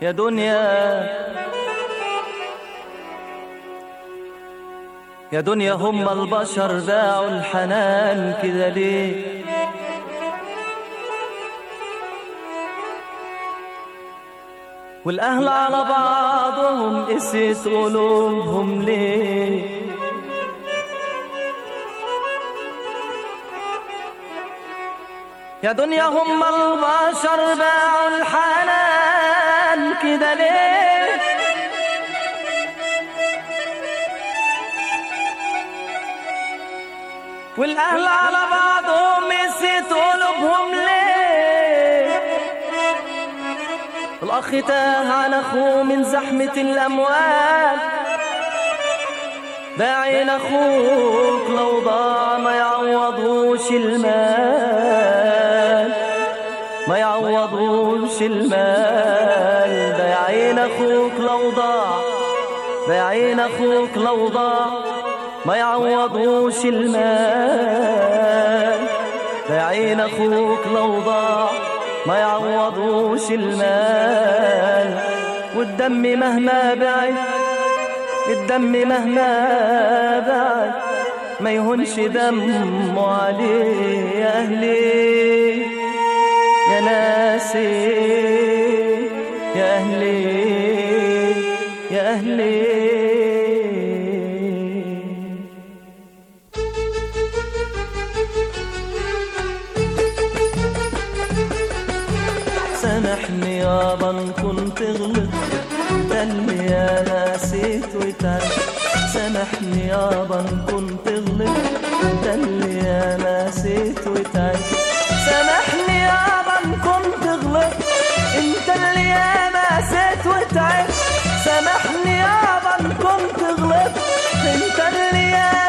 يا دنيا يا دنيا هم البشر باعوا الحنان كده ليه والأهل على بعضهم قست قلوبهم ليه يا دنيا هم البشر باعوا الحنان كده ليه والأهل على بعضهم قست قلوبهم ليه الأخ تاه عن أخوه من زحمة الأموال باعين أخوك لو ضاع ما يعوضوش المال ما يعوضوش المال باعين أخوك لو ضاع باعين أخوك لو ضاع ما يعوضوش المال باعين أخوك لو ضاع ما يعوضوش المال والدم مهما بعد الدم مهما بعد ما يهونش دمه عليه يا أهلي يا ناسي يا أهلي يا أهلي سامحني يابا ان كنت غلط ده اللي انا نسيت وتعب سامحني يابا ان كنت غلط ده اللي انا نسيت وتعب سامحني يابا ان كنت غلط انت اللي انا نسيت وتعب سامحني يابا ان كنت غلط انت اللي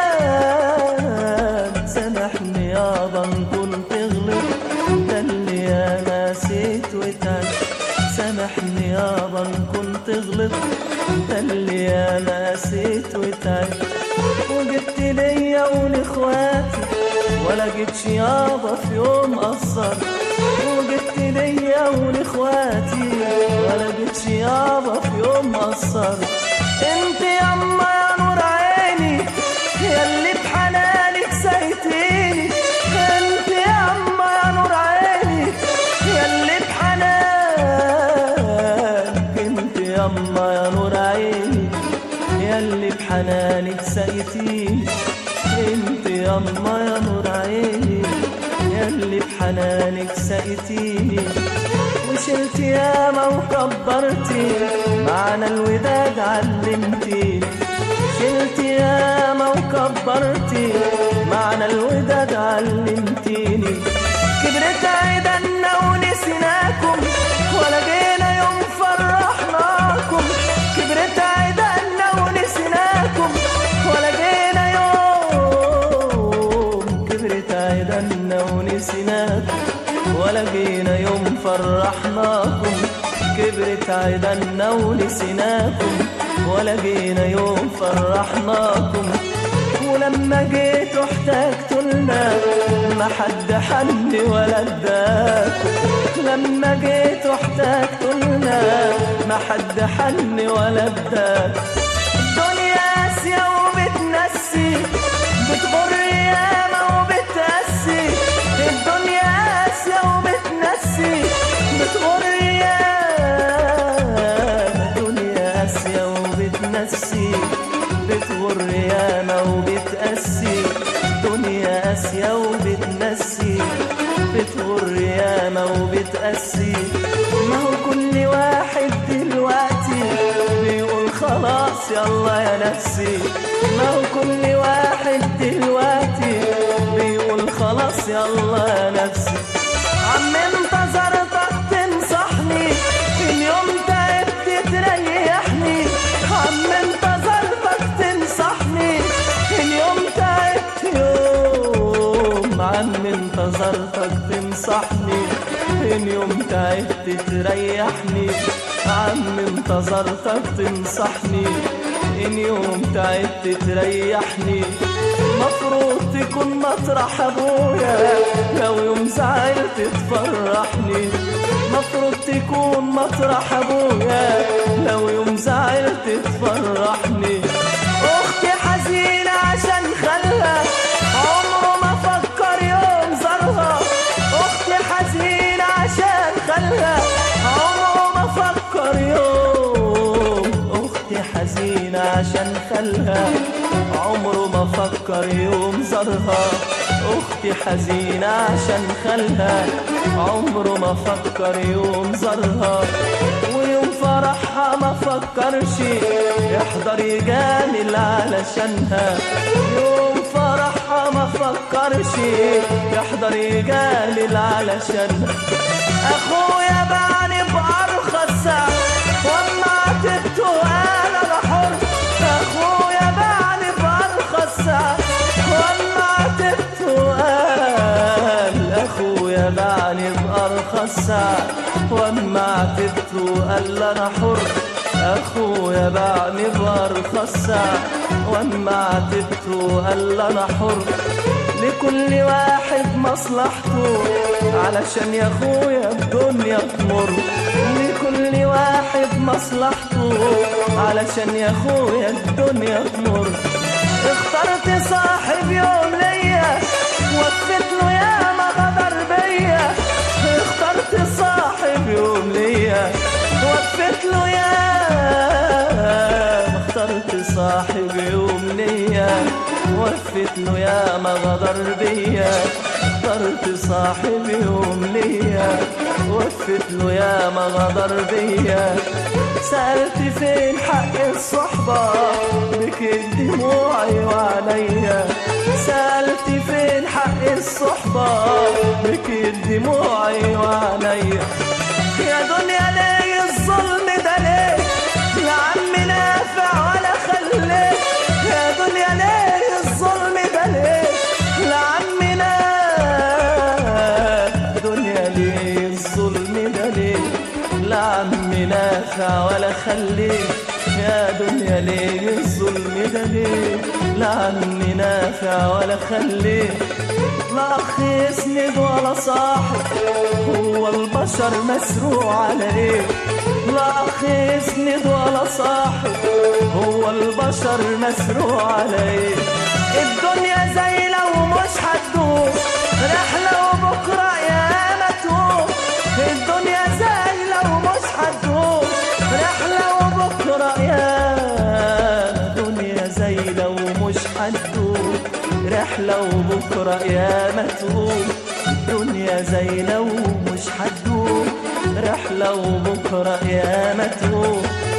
انا سامحني يابا ان كنت غلط ده اللي انا نسيت وتعب سامحني يابا ان كنت غلط ده اللي انا نسيت وتعب وجبت ليا ولاخواتي ولا جيتش يابا في يوم قصر وجبت ليا ولاخواتي ولا جيتش يابا في يوم قصر انت ياما يا نور عيني ياللي بحنانك سايتيني انت ياما يا نور عيني ياللي بحنانك انت ياما يا نور عيني ياللي بحنانك سايتيني انت ياما يا نور عيني ياللي بحنانك سايتيني وشلت ياما وكبرتي معنى الوداد علمتيني شلت ياما وكبرتي معنى الوداد علمتيني كبرت عيدنا ونسيناكم ولا جينا يوم فرحناكم كبرت عيدنا ونسيناكم ولا جينا يوم كبرت عيدنا ونسيناكم ولا جينا يوم فرحناكم كبرت عيدنا ونسيناكم ولا جينا يوم فرحناكم ولما جيت احتجت لنا ما حد حن ولا اداكم لما جيت احتجت لنا ما حد حن ولا اداكم الدنيا قاسية وبتنسي بتغر ياما وبتقسي الدنيا قاسية وبتنسي بتغر ياما الدنيا قاسية وبتنسي بتغر ياما وبتقسي دنيا قاسية وبتنسي بتغر ياما وبتقسي ما هو كل واحد دلوقتي بيقول خلاص يلا يا نفسي ما هو كل واحد دلوقتي بيقول خلاص يلا يا نفسي عم انتظرتك تنصحني اليوم تعبت تريحني عم انتظرتك تنصحني اليوم تعبت يوم عم انتظرتك تنصحني ان يوم تعبت تريحني عم انتظرتك تنصحني ان يوم تعبت تريحني مفروض تكون مطرح ابويا لو يوم زعلت تفرحني مفروض تكون مطرح ابويا لو يوم زعلت تفرحني اختي حزينة عشان خلها عمره ما فكر يوم زارها اختي حزينة عشان خلها عمره ما فكر يوم اختي حزينة عشان خلها عمره ما فكر يوم زارها اختي حزينة عشان خلها عمره ما فكر يوم زارها ويوم فرحها ما فكرش يحضر يجامل علشانها يوم فرحها ما فكرش يحضر يجامل علشانها اخويا بعني بارخص سعر واما عتبته انا بحر اخويا بعني بارخص سعر واما عتبته قال اخويا بعني بارخص سعر واما عتبته قال انا حر اخويا باعني بارخص سعر واما عتبته قال انا حر لكل واحد مصلحته علشان يا اخويا الدنيا تمر لكل واحد مصلحته علشان يا اخويا الدنيا تمر اخترت صاحب يوم ليا وفت له يا ما غدر بيا اخترت صاحب يوم ليا وفت له يا ما اخترت صاحب يوم ليا وفت له يا ما غدر بيا اخترت صاحب يوم ليا وفت له يا ما غدر بيا سألت فين حق الصحبة بكت دموعي وعليا سألت فين حق الصحبة بكت دموعي وعليا يا دنيا ليه الظلم ده ليه لا عم نافع ولا خليه يا دنيا ليه الظلم ده ليه لا عم نافع دنيا ليه الظلم ده ليه لا عم نافع ولا خليه يا دنيا ليه الظلم ده ليه لا عم نافع ولا خليه لا اخ يسند ولا صاحب هو البشر مسروع على ايه لا اخ يسند ولا صاحب هو البشر مسروع على ايه الدنيا زي لو مش هتدوم رحلة وبكرة يا ما تقوم الدنيا زي لو مش هتدوم رحلة وبكرة يا دنيا زي لو مش هتدوم رحلة وبكرة يا ما تقوم الدنيا زي لو مش هتدوم رحلة وبكرة يا ما تقوم